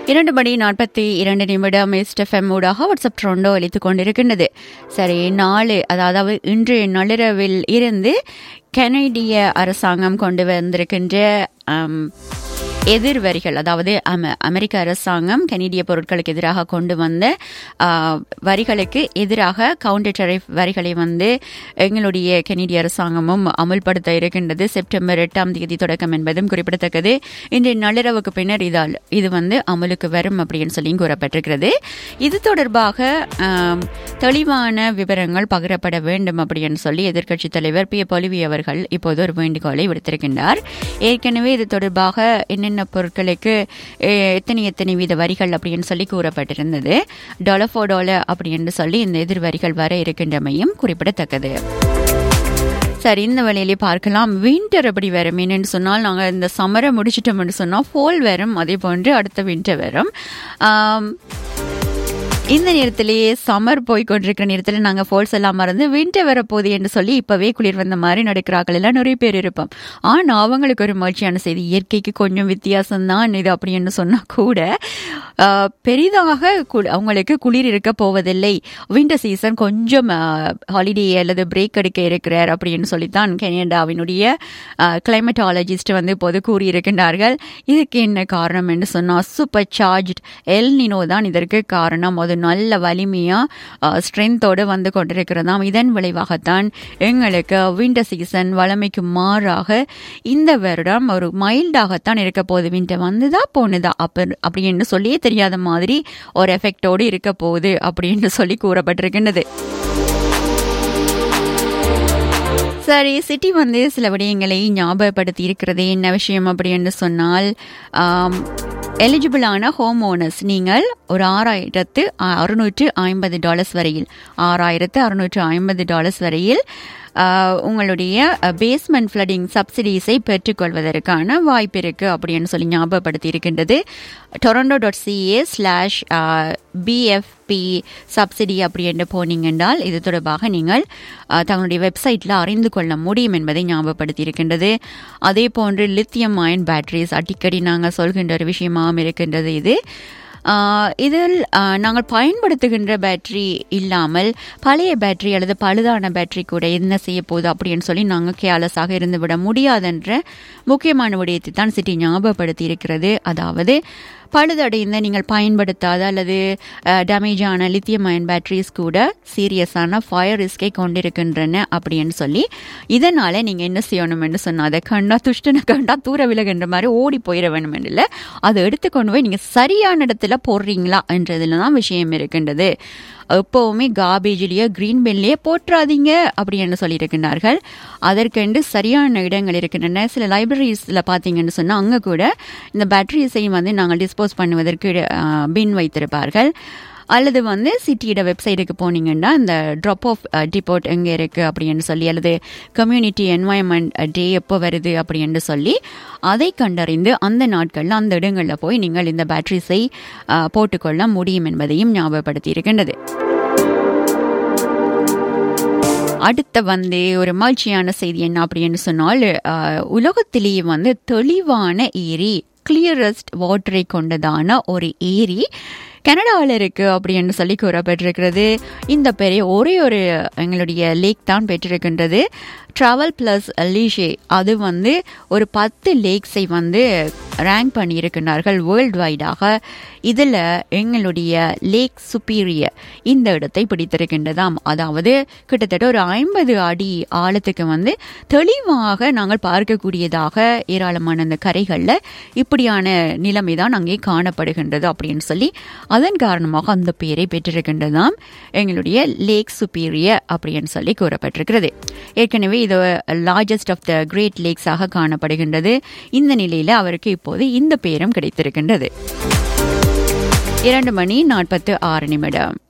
இரண்டு மணி நாற்பத்தி இரண்டு நிமிடம் எஸ்டெஃப்எம் ஊடாக வாட்ஸ்அப் ட்ரோண்டோ அளித்துக் கொண்டிருக்கின்றது சரி நாலு அதாவது இன்று நள்ளிரவில் இருந்து கனடிய அரசாங்கம் கொண்டு வந்திருக்கின்ற ஆம், எதிர் வரிகள் அதாவது அம- அமெரிக்க அரசாங்கம் கனடிய பொருட்களுக்கு எதிராக கொண்டு வந்த ஆ, வரிகளுக்கு எதிராக கவுண்டர் டெரிஃப் வரிகளை வந்து எங்களுடைய கனடிய அரசாங்கமும் அமுல்படுத்த இருக்கின்றது செப்டம்பர் எட்டாம் தேதி தொடக்கம் என்பதும் குறிப்பிடத்தக்கது இன்று நள்ளிரவுக்கு பின்னர் இதால் இது வந்து அமலுக்கு வரும் அப்படின்னு சொல்லி கூறப்பட்டிருக்கிறது இது தொடர்பாக ஆம், தெளிவான விவரங்கள் பகிரப்பட வேண்டும் அப்படின்னு சொல்லி எதிர்க்கட்சித் தலைவர் பி பொலிவி அவர்கள் இப்போது ஒரு வேண்டுகோளை விடுத்திருக்கின்றார் ஏற்கனவே இது தொடர்பாக என்னென்ன பொருட்களுக்கு எ- எத்தனை எத்தனை வீத வரிகள் அப்படின்னு சொல்லி கூறப்பட்டிருந்தது டாலர் ஃபோர் டாலர் அப்படின்னு சொல்லி இந்த எதிர் வரிகள் வர இருக்கின்றமையும் குறிப்பிடத்தக்கது சரி இந்த வழியிலே பார்க்கலாம் வின்டர் எப்படி வரும் என்னன்னு சொன்னால் நாங்கள் இந்த சம்மரை முடிச்சிட்டோம்னு சொன்னால் ஃபோல் வரும் அதே போன்று அடுத்த வின்டர் வரும் ஆம், இந்த நேரத்திலேயே சம்மர் போய் கொண்டிருக்கிற நேரத்தில் நாங்கள் ஃபால்ஸ் எல்லாம் மறந்து வின்டர் வரப்போகுது என்று சொல்லி இப்போவே குளிர் வந்த மாதிரி நடக்கிறார்கள் எல்லாம் நிறைய பேர் இருப்போம் ஆனால் அவங்களுக்கு ஒரு மகிழ்ச்சியான செய்தி இயற்கைக்கு கொஞ்சம் வித்தியாசம்தான் இது அப்படின்னு சொன்னால் கூட ஆஹ், பெரிதாக கு- அவங்களுக்கு குளிர் இருக்க போவதில்லை வின்டர் சீசன் கொஞ்சம் ஹாலிடே அல்லது பிரேக் எடுக்க இருக்கிறார் அப்படின்னு சொல்லித்தான் கனடாவினுடைய கிளைமட்டாலஜிஸ்ட் வந்து இப்போது கூறியிருக்கின்றார்கள் இதுக்கு என்ன காரணம் என்று சொன்னால் சூப்பர் சார்ஜ் எல் நினோ தான் இதற்கு காரணம் அது நல்ல வலிமையா ஸ்ட்ரென்த்தோடு வந்து கொண்டிருக்கிறதாம் இதன் விளைவாகத்தான் எங்களுக்கு வின்டர் சீசன் வளமைக்கு மாறாக இந்த வருடம் ஒரு மைல்டாகத்தான் இருக்க போகுது வின்டர் வந்துதா போனதா அப்ப அப்படின்னு சொல்லியே தெரியாத மாதிரி ஒரு எஃபெக்டோடு இருக்க போகுது அப்படின்னு சொல்லி கூறப்பட்டிருக்கின்றது சரி சிட்டி வந்து சில விடயங்களை ஞாபகப்படுத்தி இருக்கிறது என்ன விஷயம் அப்படின்னு சொன்னால் எலிஜிபிளான ஹோம் ஓனர்ஸ் நீங்கள் ஒரு ஆறாயிரத்து அறுநூற்று ஐம்பது டாலர்ஸ் வரையில் ஆறாயிரத்து அறுநூற்று ஐம்பது டாலர்ஸ் வரையில் ஆஹ், உங்களுடைய பேஸ்மெண்ட் ஃப்ளடிங் சப்சிடிஸை பெற்றுக்கொள்வதற்கான வாய்ப்பு இருக்கு அப்படின்னு சொல்லி ஞாபகப்படுத்தி இருக்கின்றது Toronto dot CA slash PFP subsidy அப்படி என்று போனீங்க என்றால் இது தொடர்பாக நீங்கள் ஆஹ், தங்களுடைய வெப்சைட்டில் அறிந்து கொள்ள முடியும் என்பதை ஞாபகப்படுத்தி இருக்கின்றது அதே போன்று லித்தியம் அயன் பேட்டரிஸ் அடிக்கடி நாங்கள் சொல்கின்ற ஒரு விஷயமாகவும் இருக்கின்றது இது ஆஹ் இதில் ஆஹ் நாங்கள் பயன்படுத்துகின்ற பேட்டரி இல்லாமல் பழைய பேட்டரி அல்லது பழுதான பேட்டரி கூட என்ன செய்ய போகுது அப்படின்னு சொல்லி நாங்கள் கேர்லெஸ்ஸாக இருந்து விட முடியாதென்ற முக்கியமான விடயத்தை தான் சிட்டி ஞாபகப்படுத்தி இருக்கிறது அதாவது பழுதடைந்த நீங்கள் பயன்படுத்தாத அல்லது டேமேஜ் ஆன லித்தியம் அயன் பேட்டரிஸ் கூட சீரியஸான ஃபயர் ரிஸ்கை கொண்டிருக்கின்றன அப்படின்னு சொல்லி இதனால நீங்க என்ன செய்யணும்னு சொன்னா அதை கண்டா துஷ்டனை கண்டா தூர விலகுன்ற மாதிரி ஓடி போயிட வேணும் இல்லை அதை எடுத்துக்கொண்டு போய் நீங்க சரியான இடத்துல போடுறீங்களா என்றதுல தான் விஷயம் இருக்கின்றது எப்பவுமே காபேஜ்லயே கிரீன் பின்லயே போட்டுறாதீங்க அப்படின்னு சொல்லியிருக்கின்றார்கள் அதற்கென்று சரியான இடங்கள் இருக்கின்றன சில லைப்ரரிஸில் பார்த்தீங்கன்னு சொன்னால் அங்கே கூட இந்த பேட்டரிஸையும் வந்து நாங்கள் டிஸ்போஸ் பண்ணுவதற்கு பின் வைத்திருப்பார்கள் அல்லது வந்து சிட்டியோட வெப்சைட்டுக்கு போனீங்கன்னா இந்த ட்ராப் ஆஃப் டிபோர்ட் எங்கே இருக்குது அப்படின்னு சொல்லி அல்லது கம்யூனிட்டி என்வாயன்மெண்ட் டே எப்போ வருது அப்படின்னு சொல்லி அதை கண்டறிந்து அந்த நாட்களில் அந்த இடங்களில் போய் நீங்கள் இந்த பேட்டரிஸை போட்டுக்கொள்ள முடியும் என்பதையும் ஞாபகப்படுத்தி இருக்கின்றது அடுத்த வந்து ஒரு மகிழ்ச்சியான செய்தி என்ன அப்படின்னு சொன்னால் அஹ், உலகத்திலேயே வந்து தெளிவான ஏரி கிளியரஸ்ட் வாட்டரை கொண்டதான ஒரு ஏரி கனடாவில் இருக்கு அப்படின்னு சொல்லி கூறப்பட்டிருக்கிறது இந்த பெரிய ஒரே ஒரு எங்களுடைய லேக் தான் பெற்றிருக்கின்றது ட்ராவல் ப்ளஸ் லீஷே அது வந்து ஒரு பத்து லேக்ஸை வந்து ரேங்க் பண்ணியிருக்கிறார்கள் வேர்ல்டு வைடாக இதில் எங்களுடைய லேக் சுப்பீரியர் இந்த இடத்தை பிடித்திருக்கின்றதாம் அதாவது கிட்டத்தட்ட ஒரு ஐம்பது அடி ஆழத்துக்கு வந்து தெளிவாக நாங்கள் பார்க்கக்கூடியதாக ஏராளமான அந்த கரைகளில் இப்படியான நிலைமை தான் அங்கே காணப்படுகின்றது அப்படின்னு சொல்லி அதன் காரணமாக அந்த பெயரை பெற்றிருக்கின்றதாம் எங்களுடைய லேக் சுப்பீரியர் அப்படின்னு சொல்லி கூறப்பட்டிருக்கிறது ஏற்கனவே இது லார்ஜஸ்ட் ஆஃப் த கிரேட் லேக்ஸாக காணப்படுகின்றது இந்த நிலையில் அவருக்கு இப்போது இந்த பெயரும் கிடைத்திருக்கின்றது இரண்டு மணி நாற்பத்து ஆறு நிமிடம்